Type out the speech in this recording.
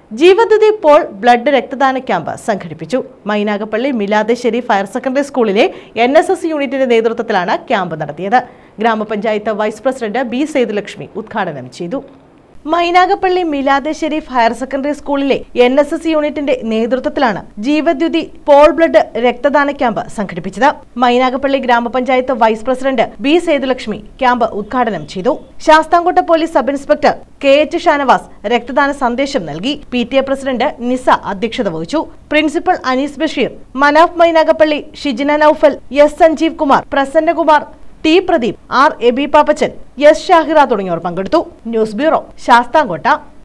ജീവദ്യുതി Pol Blood രക്തദാന camp സംഘടിപ്പിച്ചു Mynagappally Milad Sherif higher secondary സ്കൂളിലെ എൻ എസ് എസ് യൂണിറ്റിന്റെ നേതൃത്വത്തിലാണ് ക്യാമ്പ് നടത്തിയത് ഗ്രാമപഞ്ചായത്ത് വൈസ് പ്രസിഡന്റ് ബി സേതുലക്ഷ്മി ഉദ്ഘാടനം ചെയ്തു മൈനാഗപ്പള്ളി മിലാദ് ഷെരീഫ് ഹയർ സെക്കൻഡറി സ്കൂളിലെ എൻ എസ് എസ് യൂണിറ്റിന്റെ നേതൃത്വത്തിലാണ് ജീവദ്യുതി പോൾ ബ്ലഡ് രക്തദാന ക്യാമ്പ് സംഘടിപ്പിച്ചത് മൈനാഗപ്പള്ളി ഗ്രാമപഞ്ചായത്ത് vice president B Sethulakshmi camp ഉദ്ഘാടനം ചെയ്തു Sasthamcotta police sub inspector K H Shanavas രക്തദാന സന്ദേശം നൽകി P T A president Nisa അധ്യക്ഷത വഹിച്ചു principal Anees Basheer Manaf Mynagappally Shijina Noufal S Sanjeev Kumar Prasannakumar T Pradeep R Eby Pappachan S Shahira തുടങ്ങിയവർ പങ്കെടുത്തു ന്യൂസ് ബ്യൂറോ ശാസ്താംകോട്ട